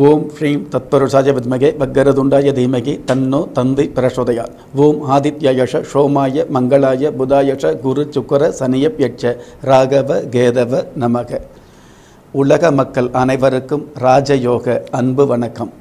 ஓம் ஸ்ரீம் தத்பருஷாய வித்மகே வக்கரதுண்டாய தீமகி தன்னோ தந்தி பிரசோதயா ஓம் ஆதித்யயஷ சோமாய மங்களாய புதாயஷ குரு சுக்கர சனியப்யட்ச ராகவ கேதவ நமக உலக மக்கள் அனைவருக்கும் ராஜயோக அன்பு வணக்கம்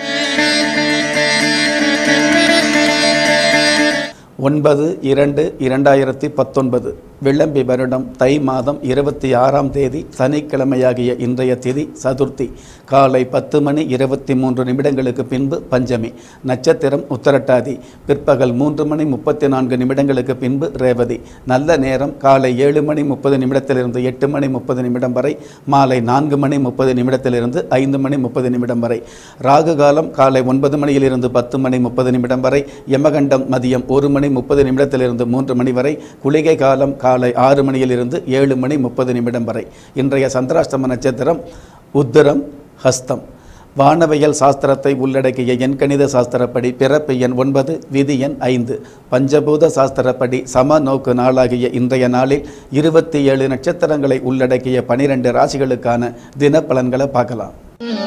ஒன்பது இரண்டு இரண்டாயிரத்தி பத்தொன்பது விளம்பி வருடம் தை மாதம் இருபத்தி ஆறாம் தேதி சனிக்கிழமையாகிய இன்றைய திதி சதுர்த்தி காலை பத்து மணி இருபத்தி மூன்று நிமிடங்களுக்கு பின்பு பஞ்சமி நட்சத்திரம் உத்தரட்டாதி பிற்பகல் மூன்று மணி முப்பத்தி நான்கு நிமிடங்களுக்கு பின்பு ரேவதி நல்ல நேரம் காலை ஏழு மணி முப்பது நிமிடத்திலிருந்து எட்டு மணி முப்பது நிமிடம் வரை மாலை நான்கு மணி முப்பது நிமிடத்திலிருந்து ஐந்து மணி முப்பது நிமிடம் வரை ராகு காலம் காலை ஒன்பது மணியிலிருந்து பத்து மணி முப்பது நிமிடம் வரை யமகண்டம் மதியம் ஒரு மணி முப்பது நிமிடத்திலிருந்து மூன்று மணி வரை குளிகை காலம் காலை ஆறு மணியிலிருந்து ஏழு மணி முப்பது நிமிடம் வரை இன்றைய சந்திராஷ்டம நட்சத்திரம் உத்திரம் ஹஸ்தம் வானவியல் சாஸ்திரத்தை உள்ளடக்கிய எண்கணித சாஸ்திரப்படி பிறப்பு எண் ஒன்பது விதி எண் ஐந்து பஞ்சபூத சாஸ்திரப்படி சம நோக்கு நாளாகிய இன்றைய நாளில் இருபத்தி ஏழு நட்சத்திரங்களை உள்ளடக்கிய பனிரெண்டு ராசிகளுக்கான தினப்பலன்களை பார்க்கலாம்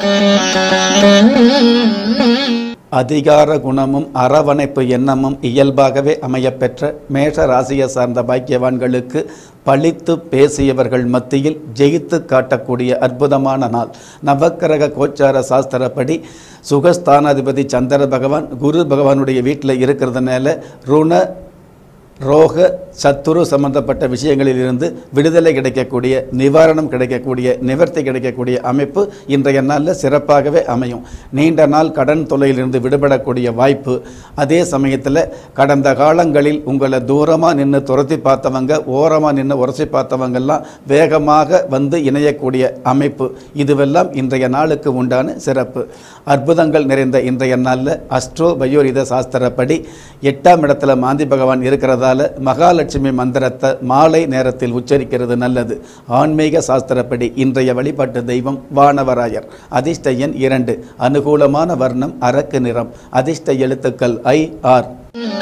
அதிகார குணமும் அரவணைப்பு எண்ணமும் இயல்பாகவே அமையப்பெற்ற மேஷ ராசியை சார்ந்த பாக்கியவான்களுக்கு பழித்து பேசியவர்கள் மத்தியில் ஜெயித்து காட்டக்கூடிய அற்புதமான நாள் நவக்கிரக கோச்சார சாஸ்திரப்படி சுகஸ்தானாதிபதி சந்திர பகவான் குரு பகவானுடைய வீட்டில் இருக்கிறதுனால ருண ரோக சத்துரு சம்பந்தப்பட்ட விஷயங்களிலிருந்து விடுதலை கிடைக்கக்கூடிய நிவாரணம் கிடைக்கக்கூடிய நிவர்த்தி கிடைக்கக்கூடிய அமைப்பு இன்றைய நாளில் சிறப்பாகவே அமையும் நீண்ட நாள் கடன் தொல்லையிலிருந்து விடுபடக்கூடிய வாய்ப்பு அதே சமயத்தில் கடந்த காலங்களில் உங்களை தூரமாக நின்று துரத்தி பார்த்தவங்க ஓரமாக நின்று உரசி பார்த்தவங்கெல்லாம் வேகமாக வந்து இணையக்கூடிய அமைப்பு இதுவெல்லாம் இன்றைய நாளுக்கு உண்டான சிறப்பு அற்புதங்கள் நிறைந்த இன்றைய நாளில் அஸ்ட்ரோ பயோரித சாஸ்திரப்படி எட்டாம் இடத்துல மாந்தி பகவான் இருக்கிறதால மகாலட்சுமி மந்திரத்தை மாலை நேரத்தில் உச்சரிக்கிறது நல்லது ஆன்மீக சாஸ்திரப்படி இன்றைய வழிபாட்டு தெய்வம் வானவராயர் அதிர்ஷ்ட எண் இரண்டு அனுகூலமான வர்ணம் அரக்கு நிறம் அதிர்ஷ்ட எழுத்துக்கள் ஐ ஆர்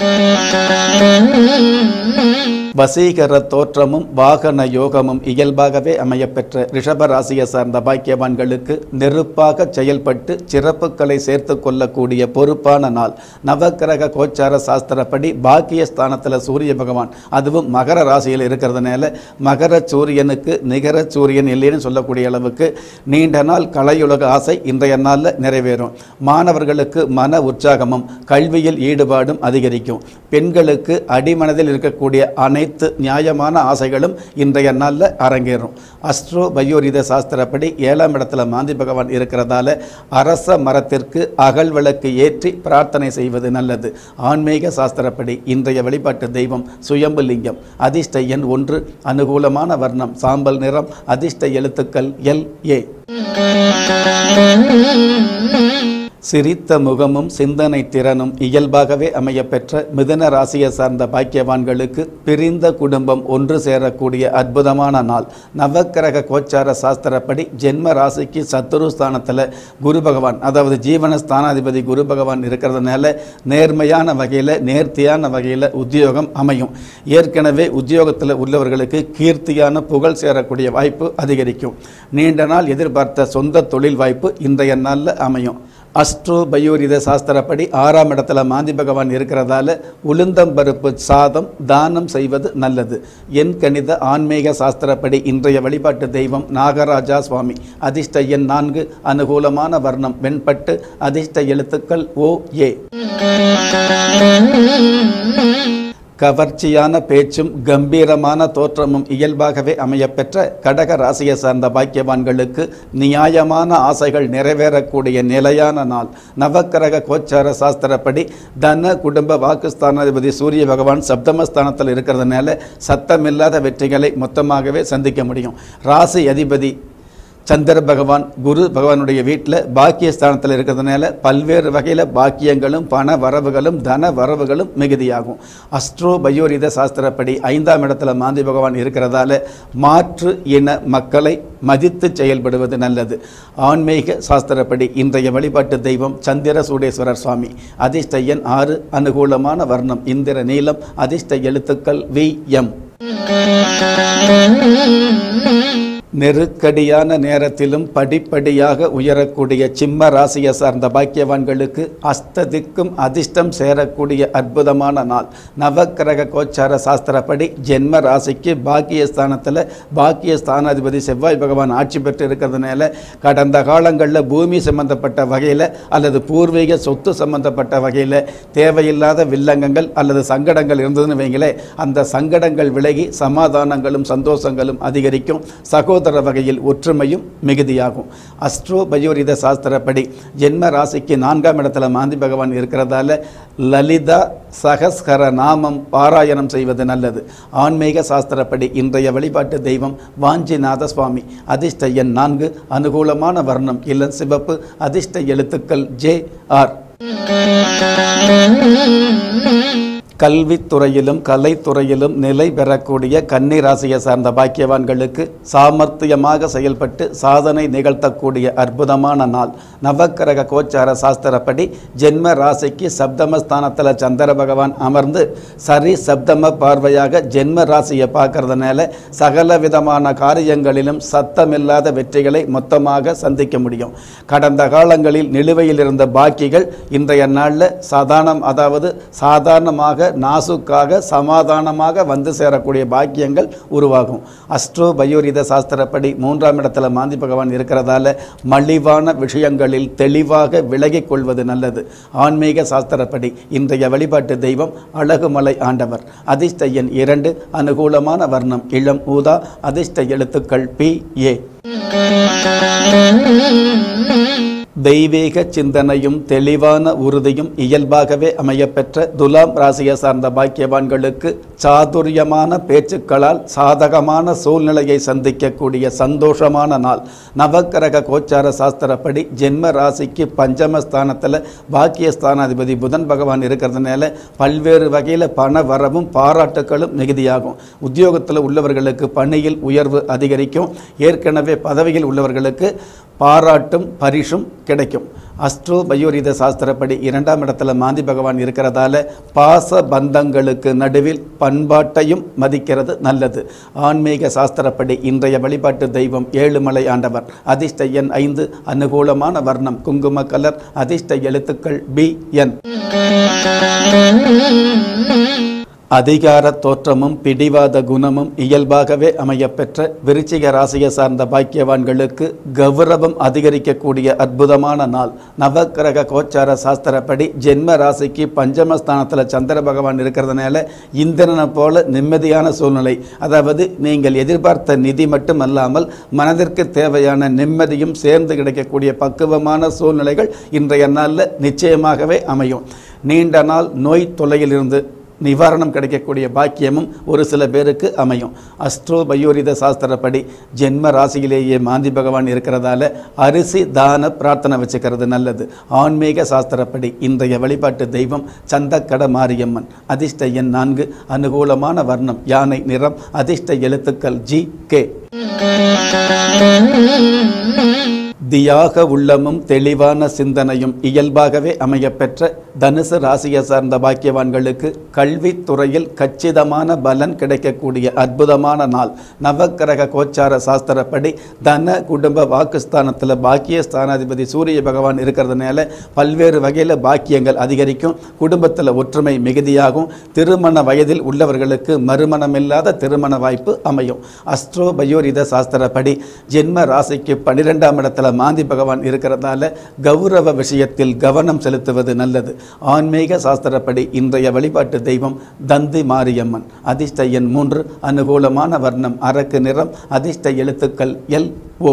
வசீகர தோற்றமும் வாகன யோகமும் இயல்பாகவே அமையப்பெற்ற ரிஷப ராசியை சார்ந்த பாக்கியவான்களுக்கு நெருப்பாக செயல்பட்டு சிறப்புகளை சேர்த்து கொள்ளக்கூடிய பொறுப்பான நாள் நவக்கிரக கோச்சார சாஸ்திரப்படி பாக்கிய ஸ்தானத்தில் சூரிய பகவான் அதுவும் மகர ராசியில் இருக்கிறதுனால மகர சூரியனுக்கு நிகர சூரியன் இல்லைன்னு சொல்லக்கூடிய அளவுக்கு நீண்ட நாள் கலையுலக ஆசை இன்றைய நாளில் நிறைவேறும் மாணவர்களுக்கு மன உற்சாகமும் கல்வியில் ஈடுபாடும் அதிகரிக்கும் பெண்களுக்கு அடிமனதில் இருக்கக்கூடிய அனைத்து நியாயமான ஆசைகளும் இன்றைய நாளில் அரங்கேறும் அஸ்ட்ரோ பயோரித சாஸ்திரப்படி ஏழாம் இடத்துல மாந்தி பகவான் இருக்கிறதால அரச மரத்திற்கு அகல் விளக்கு ஏற்றி பிரார்த்தனை செய்வது நல்லது ஆன்மீக சாஸ்திரப்படி இன்றைய வழிபாட்டு தெய்வம் சுயம்பு லிங்கம் அதிர்ஷ்ட எண் ஒன்று அனுகூலமான வர்ணம் சாம்பல் நிறம் அதிர்ஷ்ட எழுத்துக்கள் எல் ஏ சிரித்த முகமும் சிந்தனை திறனும் இயல்பாகவே அமையப்பெற்ற மிதன ராசியை சார்ந்த பாக்கியவான்களுக்கு பிரிந்த குடும்பம் ஒன்று சேரக்கூடிய அற்புதமான நாள் நவக்கிரக கோச்சார சாஸ்திரப்படி ஜென்ம ராசிக்கு சத்துரு ஸ்தானத்தில் குரு பகவான் அதாவது ஜீவன ஸ்தானாதிபதி குரு பகவான் இருக்கிறதுனால நேர்மையான வகையில் நேர்த்தியான வகையில் உத்தியோகம் அமையும் ஏற்கனவே உத்தியோகத்தில் உள்ளவர்களுக்கு கீர்த்தியான புகழ் சேரக்கூடிய வாய்ப்பு அதிகரிக்கும் நீண்ட நாள் எதிர்பார்த்த சொந்த தொழில் வாய்ப்பு இன்றைய நாளில் அமையும் அஸ்ட்ரோ பயோரித சாஸ்திரப்படி ஆறாம் இடத்துல மாந்தி பகவான் இருக்கிறதால உளுந்தம்பருப்பு சாதம் தானம் செய்வது நல்லது என் கணித ஆன்மீக சாஸ்திரப்படி இன்றைய வழிபாட்டு தெய்வம் நாகராஜா சுவாமி அதிர்ஷ்ட எண் நான்கு அனுகூலமான வர்ணம் வெண்பட்டு அதிர்ஷ்ட எழுத்துக்கள் ஓ ஏ கவர்ச்சியான பேச்சும் கம்பீரமான தோற்றமும் இயல்பாகவே அமையப்பெற்ற கடக ராசியை சார்ந்த பாக்கியவான்களுக்கு நியாயமான ஆசைகள் நிறைவேறக்கூடிய நிலையான நாள் நவக்கிரக கோச்சார சாஸ்திரப்படி தன குடும்ப வாக்குஸ்தானாதிபதி சூரிய பகவான் சப்தமஸ்தானத்தில் இருக்கிறதுனால சத்தமில்லாத வெற்றிகளை மொத்தமாகவே சந்திக்க முடியும் ராசி அதிபதி சந்திர பகவான் குரு பகவானுடைய வீட்டில் பாக்கியஸ்தானத்தில் இருக்கிறதுனால பல்வேறு வகையில் பாக்கியங்களும் பண வரவுகளும் தன வரவுகளும் மிகுதியாகும் அஸ்ட்ரோ பயோரித சாஸ்திரப்படி ஐந்தாம் இடத்துல மாந்தி பகவான் இருக்கிறதால மாற்று இன மக்களை மதித்து செயல்படுவது நல்லது ஆன்மீக சாஸ்திரப்படி இன்றைய வழிபாட்டு தெய்வம் சந்திர சூடேஸ்வரர் சுவாமி அதிர்ஷ்ட எண் ஆறு அனுகூலமான வர்ணம் இந்திர நீலம் அதிர்ஷ்ட எழுத்துக்கள் வி எம் நெருக்கடியான நேரத்திலும் படிப்படியாக உயரக்கூடிய சிம்ம ராசியை சார்ந்த பாக்கியவான்களுக்கு அஸ்ததிக்கும் அதிர்ஷ்டம் சேரக்கூடிய அற்புதமான நாள் நவக்கிரக கோச்சார சாஸ்திரப்படி ஜென்ம ராசிக்கு பாக்கியஸ்தானத்தில் பாக்கிய ஸ்தானாதிபதி செவ்வாய் பகவான் ஆட்சி பெற்று இருக்கிறதுனால கடந்த காலங்களில் பூமி சம்பந்தப்பட்ட வகையில் அல்லது பூர்வீக சொத்து சம்பந்தப்பட்ட வகையில் தேவையில்லாத வில்லங்கங்கள் அல்லது சங்கடங்கள் இருந்ததுன்னு வைங்களே அந்த சங்கடங்கள் விலகி சமாதானங்களும் சந்தோஷங்களும் அதிகரிக்கும் சகோதர வகையில் ஒற்றுமையும் மிகுதியாகும் அஸ்ட்ரோ பயோரித சாஸ்திரப்படி ஜென்ம ராசிக்கு நான்காம் இடத்துல மாந்தி பகவான் இருக்கிறதால லலிதா சகஸ்கர நாமம் பாராயணம் செய்வது நல்லது ஆன்மீக சாஸ்திரப்படி இன்றைய வழிபாட்டு தெய்வம் வாஞ்சிநாத சுவாமி அதிர்ஷ்ட எண் நான்கு அனுகூலமான வர்ணம் இளம் சிவப்பு அதிர்ஷ்ட எழுத்துக்கள் ஜே ஆர் கல்வித்துறையிலும் கலைத்துறையிலும் நிலை பெறக்கூடிய கன்னி ராசியை சார்ந்த பாக்கியவான்களுக்கு சாமர்த்தியமாக செயல்பட்டு சாதனை நிகழ்த்தக்கூடிய அற்புதமான நாள் நவக்கிரக கோச்சார சாஸ்திரப்படி ஜென்ம ராசிக்கு சப்தமஸ்தானத்தில் சந்திர பகவான் அமர்ந்து சரி சப்தம பார்வையாக ஜென்ம ராசியை பார்க்கறதுனால சகல விதமான காரியங்களிலும் சத்தமில்லாத வெற்றிகளை மொத்தமாக சந்திக்க முடியும் கடந்த காலங்களில் நிலுவையில் இருந்த பாக்கிகள் இன்றைய நாளில் சாதாரணம் அதாவது சாதாரணமாக நாசுக்காக சமாதானமாக வந்து சேரக்கூடிய பாக்கியங்கள் உருவாகும் அஸ்ட்ரோ பயோரித சாஸ்திரப்படி மூன்றாம் இடத்துல மாந்தி பகவான் இருக்கிறதால மலிவான விஷயங்களில் தெளிவாக விலகிக் கொள்வது நல்லது ஆன்மீக சாஸ்திரப்படி இன்றைய வழிபாட்டு தெய்வம் அழகுமலை ஆண்டவர் அதிர்ஷ்ட எண் இரண்டு அனுகூலமான வர்ணம் இளம் ஊதா அதிர்ஷ்ட எழுத்துக்கள் பி ஏ தெய்வீக சிந்தனையும் தெளிவான உறுதியும் இயல்பாகவே அமையப்பெற்ற துலாம் ராசியை சார்ந்த பாக்கியவான்களுக்கு சாதுரியமான பேச்சுக்களால் சாதகமான சூழ்நிலையை சந்திக்கக்கூடிய சந்தோஷமான நாள் நவக்கிரக கோச்சார சாஸ்திரப்படி ஜென்ம ராசிக்கு பஞ்சமஸ்தானத்தில் பாக்கியஸ்தானாதிபதி புதன் பகவான் இருக்கிறதுனால பல்வேறு வகையில் பண வரவும் பாராட்டுகளும் மிகுதியாகும் உத்தியோகத்தில் உள்ளவர்களுக்கு பணியில் உயர்வு அதிகரிக்கும் ஏற்கனவே பதவியில் உள்ளவர்களுக்கு பாராட்டும் பரிசும் கிடைக்கும் அஸ்ட்ரோ பயோரித சாஸ்திரப்படி இரண்டாம் இடத்துல மாந்தி பகவான் இருக்கிறதால பாச பந்தங்களுக்கு நடுவில் பண்பாட்டையும் மதிக்கிறது நல்லது ஆன்மீக சாஸ்திரப்படி இன்றைய வழிபாட்டு தெய்வம் ஏழுமலை ஆண்டவர் அதிர்ஷ்ட எண் ஐந்து அனுகூலமான வர்ணம் குங்கும கலர் அதிர்ஷ்ட எழுத்துக்கள் பி என் அதிகார தோற்றமும் பிடிவாத குணமும் இயல்பாகவே அமையப்பெற்ற விருச்சிக ராசியை சார்ந்த பாக்கியவான்களுக்கு கௌரவம் அதிகரிக்கக்கூடிய அற்புதமான நாள் நவக்கிரக கோச்சார சாஸ்திரப்படி ஜென்ம ராசிக்கு பஞ்சமஸ்தானத்தில் சந்திர பகவான் இருக்கிறதுனால இந்திரனை போல நிம்மதியான சூழ்நிலை அதாவது நீங்கள் எதிர்பார்த்த நிதி மட்டும் அல்லாமல் மனதிற்கு தேவையான நிம்மதியும் சேர்ந்து கிடைக்கக்கூடிய பக்குவமான சூழ்நிலைகள் இன்றைய நாளில் நிச்சயமாகவே அமையும் நீண்ட நாள் நோய் தொல்லையிலிருந்து நிவாரணம் கிடைக்கக்கூடிய பாக்கியமும் ஒரு சில பேருக்கு அமையும் அஸ்ட்ரோ பயோரித சாஸ்திரப்படி ஜென்ம ராசியிலேயே மாந்தி பகவான் இருக்கிறதால அரிசி தான பிரார்த்தனை வச்சுக்கிறது நல்லது ஆன்மீக சாஸ்திரப்படி இன்றைய வழிபாட்டு தெய்வம் சந்தக்கட மாரியம்மன் அதிர்ஷ்ட எண் நான்கு அனுகூலமான வர்ணம் யானை நிறம் அதிர்ஷ்ட எழுத்துக்கள் ஜி கே தியாக உள்ளமும் தெளிவான சிந்தனையும் இயல்பாகவே அமையப்பெற்ற தனுசு ராசியை சார்ந்த பாக்கியவான்களுக்கு கல்வித்துறையில் கச்சிதமான பலன் கிடைக்கக்கூடிய அற்புதமான நாள் நவக்கிரக கோச்சார சாஸ்திரப்படி தன குடும்ப வாக்குஸ்தானத்தில் பாக்கிய ஸ்தானாதிபதி சூரிய பகவான் இருக்கிறதுனால பல்வேறு வகையில் பாக்கியங்கள் அதிகரிக்கும் குடும்பத்தில் ஒற்றுமை மிகுதியாகும் திருமண வயதில் உள்ளவர்களுக்கு மறுமணமில்லாத திருமண வாய்ப்பு அமையும் அஸ்ட்ரோ பயோரித சாஸ்திரப்படி ஜென்ம ராசிக்கு பன்னிரெண்டாம் இடத்துல மாந்தி பகவான் இருக்கிறதால கௌரவ விஷயத்தில் கவனம் செலுத்துவது நல்லது ஆன்மீக சாஸ்திரப்படி இன்றைய வழிபாட்டு தெய்வம் தந்தி மாரியம்மன் அதிர்ஷ்ட எண் மூன்று அனுகூலமான வர்ணம் அரக்கு நிறம் அதிர்ஷ்ட எழுத்துக்கள் எல் ஓ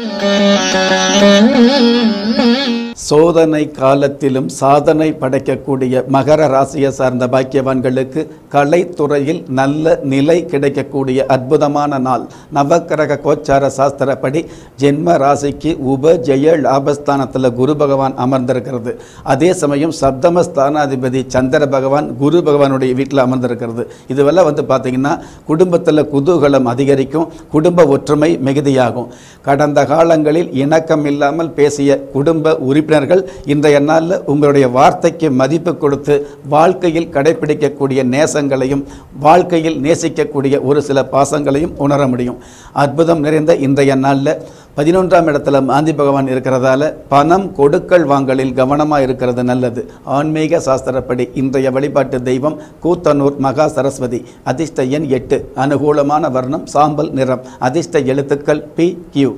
சோதனை காலத்திலும் சாதனை படைக்கக்கூடிய மகர ராசியை சார்ந்த பாக்கியவான்களுக்கு கலைத்துறையில் நல்ல நிலை கிடைக்கக்கூடிய அற்புதமான நாள் நவக்கிரக கோச்சார சாஸ்திரப்படி ஜென்ம ராசிக்கு உப ஜெய லாபஸ்தானத்தில் குரு பகவான் அமர்ந்திருக்கிறது அதே சமயம் சப்தம ஸ்தானாதிபதி சந்திர பகவான் குரு பகவானுடைய வீட்டில் அமர்ந்திருக்கிறது இதுவெல்லாம் வந்து பார்த்திங்கன்னா குடும்பத்தில் குதூகலம் அதிகரிக்கும் குடும்ப ஒற்றுமை மிகுதியாகும் கடந்த காலங்களில் இணக்கம் இல்லாமல் பேசிய குடும்ப உரிமை உறுப்பினர்கள் இன்றைய நாளில் உங்களுடைய வார்த்தைக்கு மதிப்பு கொடுத்து வாழ்க்கையில் கடைபிடிக்கக்கூடிய நேசங்களையும் வாழ்க்கையில் நேசிக்கக்கூடிய ஒரு சில பாசங்களையும் உணர முடியும் அற்புதம் நிறைந்த இன்றைய நாளில் பதினொன்றாம் இடத்துல மாந்தி பகவான் இருக்கிறதால பணம் கொடுக்கல் வாங்கலில் கவனமாக இருக்கிறது நல்லது ஆன்மீக சாஸ்திரப்படி இன்றைய வழிபாட்டு தெய்வம் கூத்தனூர் மகா சரஸ்வதி அதிர்ஷ்ட எண் எட்டு அனுகூலமான வர்ணம் சாம்பல் நிறம் அதிர்ஷ்ட எழுத்துக்கள் பி கியூ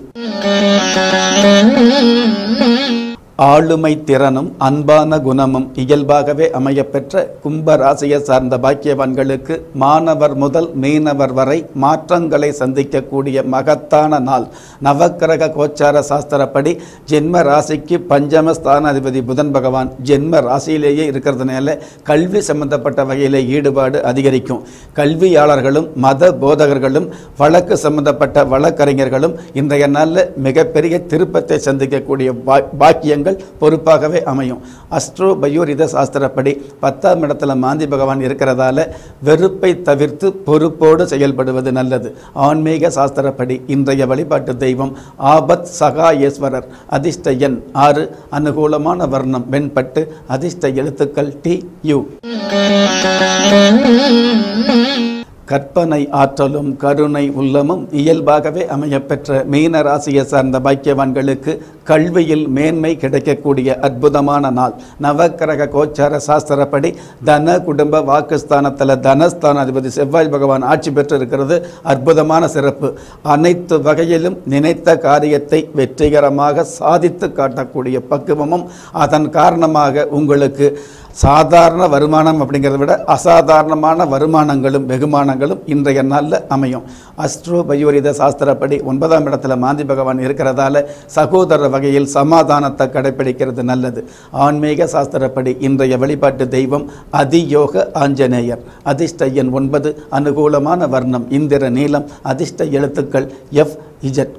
ஆளுமை திறனும் அன்பான குணமும் இயல்பாகவே அமையப்பெற்ற கும்ப ராசியை சார்ந்த பாக்கியவான்களுக்கு மாணவர் முதல் மீனவர் வரை மாற்றங்களை சந்திக்கக்கூடிய மகத்தான நாள் நவக்கிரக கோச்சார சாஸ்திரப்படி ஜென்ம ராசிக்கு பஞ்சம ஸ்தானாதிபதி புதன் பகவான் ஜென்ம ராசியிலேயே இருக்கிறதுனால கல்வி சம்பந்தப்பட்ட வகையில் ஈடுபாடு அதிகரிக்கும் கல்வியாளர்களும் மத போதகர்களும் வழக்கு சம்பந்தப்பட்ட வழக்கறிஞர்களும் இன்றைய நாளில் மிகப்பெரிய திருப்பத்தை சந்திக்கக்கூடிய பா- பாக்கியங்கள் பொறுப்பாகவே அமையும் அஸ்ட்ரோ பயோரித சாஸ்திரப்படி பத்தாம் இடத்துல மாந்தி பகவான் இருக்கிறதால வெறுப்பை தவிர்த்து பொறுப்போடு செயல்படுவது நல்லது ஆன்மீக சாஸ்திரப்படி இன்றைய வழிபாட்டு தெய்வம் ஆபத் சகாயேஸ்வரர் அதிர்ஷ்ட எண் ஆறு அனுகூலமான வர்ணம் வெண்பட்டு அதிர்ஷ்ட எழுத்துக்கள் டி யு கற்பனை ஆற்றலும் கருணை உள்ளமும் இயல்பாகவே அமையப்பெற்ற மீன ராசியை சார்ந்த பாக்கியவான்களுக்கு கல்வியில் மேன்மை கிடைக்கக்கூடிய அற்புதமான நாள் நவக்கிரக கோச்சார சாஸ்திரப்படி தன குடும்ப வாக்குஸ்தானத்தில் தனஸ்தானாதிபதி செவ்வாய் பகவான் ஆட்சி பெற்று இருக்கிறது அற்புதமான சிறப்பு அனைத்து வகையிலும் நினைத்த காரியத்தை வெற்றிகரமாக சாதித்து காட்டக்கூடிய பக்குவமும் அதன் காரணமாக உங்களுக்கு சாதாரண வருமானம் அப்படிங்கிறத விட அசாதாரணமான வருமானங்களும் வெகுமானங்களும் இன்றைய நாளில் அமையும் அஸ்ட்ரோ பயோரித சாஸ்திரப்படி ஒன்பதாம் இடத்துல மாந்தி பகவான் இருக்கிறதால சகோதர வகையில் சமாதானத்தை கடைபிடிக்கிறது நல்லது ஆன்மீக சாஸ்திரப்படி இன்றைய வழிபாட்டு தெய்வம் அதியோக ஆஞ்சநேயர் அதிர்ஷ்ட எண் ஒன்பது அனுகூலமான வர்ணம் இந்திர நீலம் அதிர்ஷ்ட எழுத்துக்கள் எஃப் இஜட்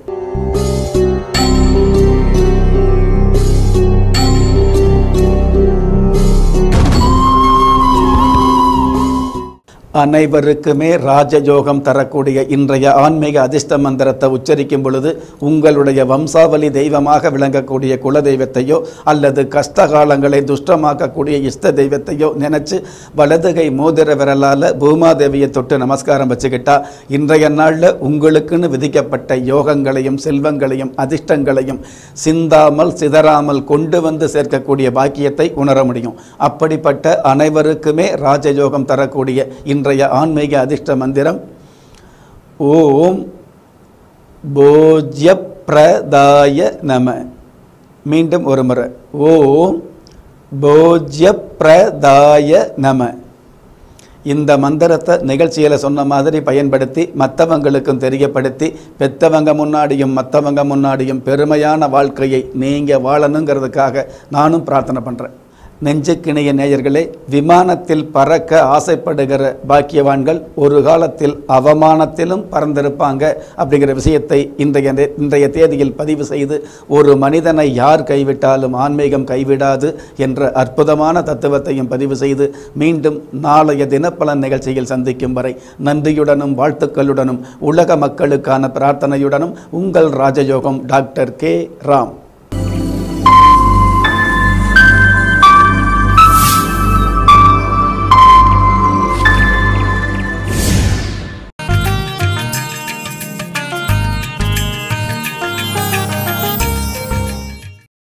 அனைவருக்குமே ராஜயோகம் தரக்கூடிய இன்றைய ஆன்மீக அதிர்ஷ்ட மந்திரத்தை உச்சரிக்கும் பொழுது உங்களுடைய வம்சாவளி தெய்வமாக விளங்கக்கூடிய குல தெய்வத்தையோ அல்லது கஷ்ட காலங்களை துஷ்டமாக்கக்கூடிய இஷ்ட தெய்வத்தையோ நினைச்சு வலதுகை மோதிர விரலால் பூமாதேவியை தொட்டு நமஸ்காரம் வச்சுக்கிட்டா இன்றைய நாளில் உங்களுக்குன்னு விதிக்கப்பட்ட யோகங்களையும் செல்வங்களையும் அதிர்ஷ்டங்களையும் சிந்தாமல் சிதறாமல் கொண்டு வந்து சேர்க்கக்கூடிய பாக்கியத்தை உணர முடியும் அப்படிப்பட்ட அனைவருக்குமே ராஜயோகம் தரக்கூடிய இன்றைய ஆன்மீக அதிர்ஷ்ட மந்திரம் ஓம் போஜ்ய பிரதாய நம மீண்டும் ஒரு முறை ஓம் போஜ்ய பிரதாய நம இந்த மந்திரத்தை நிகழ்ச்சியில் சொன்ன மாதிரி பயன்படுத்தி மற்றவங்களுக்கும் தெரியப்படுத்தி பெத்தவங்க முன்னாடியும் மற்றவங்க முன்னாடியும் பெருமையான வாழ்க்கையை நீங்கள் வாழணுங்கிறதுக்காக நானும் பிரார்த்தனை பண்ணுறேன் நெஞ்சுக்கிணைய நேயர்களே விமானத்தில் பறக்க ஆசைப்படுகிற பாக்கியவான்கள் ஒரு காலத்தில் அவமானத்திலும் பறந்திருப்பாங்க அப்படிங்கிற விஷயத்தை இன்றைய நே- இன்றைய தேதியில் பதிவு செய்து ஒரு மனிதனை யார் கைவிட்டாலும் ஆன்மீகம் கைவிடாது என்ற அற்புதமான தத்துவத்தையும் பதிவு செய்து மீண்டும் நாளைய தினப்பலன் நிகழ்ச்சியில் சந்திக்கும் வரை நன்றியுடனும் வாழ்த்துக்களுடனும் உலக மக்களுக்கான பிரார்த்தனையுடனும் உங்கள் ராஜயோகம் டாக்டர் கே ராம்